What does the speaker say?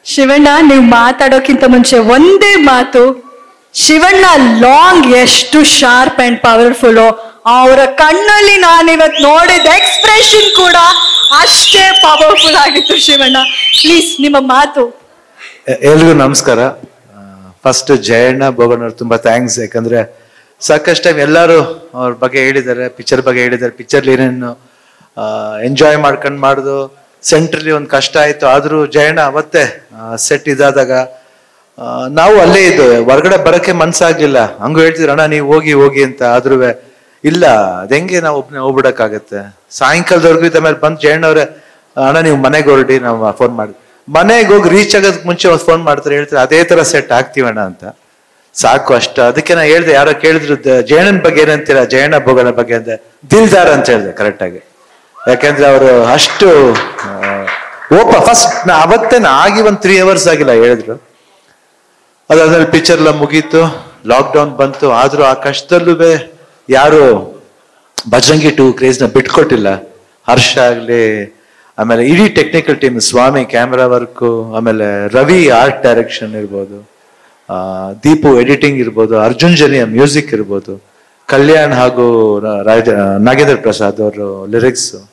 ಶಿವಣ್ಣ ನೀವು ಮಾತಾಡೋಕ್ಕಿಂತ ಮುಂಚೆ ಒಂದೇ ಮಾತು ಶಿವಣ್ಣ ಲಾಂಗ್ ಎಷ್ಟು ಶಾರ್ಪ್ ಅಂಡ್ ಪವರ್ಫುಲ್ ಅವರ ಕಣ್ಣಲ್ಲಿ ನಾನು ಇವತ್ತು ನೋಡಿದ ಎಕ್ಸ್ಪ್ರೆಷನ್ ಕೂಡ ಅಷ್ಟೇ ಪವರ್ಫುಲ್ ಆಗಿತ್ತು ಶಿವಣ್ಣ ಪ್ಲೀಸ್ ನಿಮ್ಮ ಮಾತು ಎ- ಎಲ್ರಿಗೂ ನಮಸ್ಕಾರ ಫಸ್ಟ್ ಜಯಣ್ಣ ಬೋಗಣ್ಣವ್ರು ತುಂಬಾ ಥ್ಯಾಂಕ್ಸ್ ಯಾಕಂದ್ರೆ ಸಾಕಷ್ಟು ಟೈಮ್ ಎಲ್ಲರೂ ಅವ್ರ ಬಗ್ಗೆ ಹೇಳಿದ್ದಾರೆ ಪಿಕ್ಚರ್ ಬಗ್ಗೆ ಹೇಳಿದ್ದಾರೆ ಪಿಕ್ಚರ್ ಏನೇನು ಎಂಜಾಯ್ ಮಾಡ್ಕೊಂಡು ಮಾಡುದು ಸೆಂಟ್ರಲ್ಲಿ ಒಂದು ಕಷ್ಟ ಆಯ್ತು ಆದ್ರೂ ಜಯಣ್ಣ ಅವತ್ತೇ ಸೆಟ್ ಇದಾದಾಗ ಆ, ನಾವು ಅಲ್ಲೇ ಇದ್ದು ಹೊರಗಡೆ ಬರಕ್ಕೆ ಮನ್ಸಾಗ್ಲಿಲ್ಲ ಹಂಗೂ ಹೇಳ್ತಿದ್ರು ಅಣ್ಣ ನೀವು ಹೋಗಿ ಹೋಗಿ ಅಂತ ಆದ್ರೂ ಇಲ್ಲ ಅದೆಂಗೆ ನಾವು ಒಬ್ನೇ ಹೋಗ್ಬಿಡಕ್ಕಾಗತ್ತೆ ಸಾಯಂಕಾಲದವರೆಗೂ ಇದ್ದ ಮೇಲೆ ಬಂದು ಜಯಣ್ಣವ್ರೆ ಅಣ್ಣ ನೀವು ಮನೆಗೆ ಹೊರಡಿ ನಾವು ಫೋನ್ ಮಾಡಿ ಮನೆಗೆ ಹೋಗಿ ರೀಚ್ ಆಗೋದಕ್ಕೆ ಮುಂಚೆ ಒಂದು ಫೋನ್ ಮಾಡ್ತಾರೆ ಹೇಳ್ತಾರೆ ಅದೇ ತರ ಸೆಟ್ ಆಗ್ತೀವಣ್ಣ ಅಂತ ಸಾಕು ಅಷ್ಟ ಅದಕ್ಕೆ ನಾ ಹೇಳ್ದೆ ಯಾರೋ ಕೇಳಿದ್ರು ದ- ಜಯಣ್ಣನ್ ಬಗ್ಗೆ ಏನಂತೀರಾ ಜಯಣ್ಣ ಭೋಗನ ಬಗ್ಗೆ ಅಂದೆ ದಿಲ್ದಾರ್ ಅಂತ ಹೇಳ್ದೆ ಕರೆಕ್ಟ್ ಆಗಿ ಯಾಕಂದ್ರೆ ಅವರು ಅಷ್ಟು ಓಪ ಫಸ್ಟ್ ನಾ ಅವತ್ತೇ ನಾ ಆಗಿ ಒಂದ್ ತ್ರೀ ಅವರ್ಸ್ ಆಗಿಲ್ಲ ಹೇಳಿದ್ರು ಅದಾದ್ಮೇಲೆ ಪಿಕ್ಚರ್ ಎಲ್ಲ ಮುಗೀತು ಲಾಕ್ ಡೌನ್ ಬಂತು ಆದ್ರೂ ಆ ಕಷ್ಟದಲ್ಲೂ ಯಾರು ಬಜರಂಗಿ ಟು ಕ್ರೇಜ್ ನ ಬಿಟ್ಕೊಟ್ಟಿಲ್ಲ ಹರ್ಷ ಆಗ್ಲಿ ಆಮೇಲೆ ಇಡೀ technical team Swamy camera work ಆಮೇಲೆ ರವಿ ಆರ್ಟ್ ಡೈರೆಕ್ಷನ್ ಇರ್ಬೋದು ಆ, ದೀಪು ಎಡಿಟಿಂಗ್ ಇರ್ಬೋದು ಅರ್ಜುನ್ ಜನಿಯ ಮ್ಯೂಸಿಕ್ ಇರ್ಬೋದು ಕಲ್ಯಾಣ್ ಹಾಗೂ ರ- ರಾಜ ನಾಗೇಂದ್ರ ಪ್ರಸಾದ್ ಅವರು ಲಿರಿಕ್ಸ್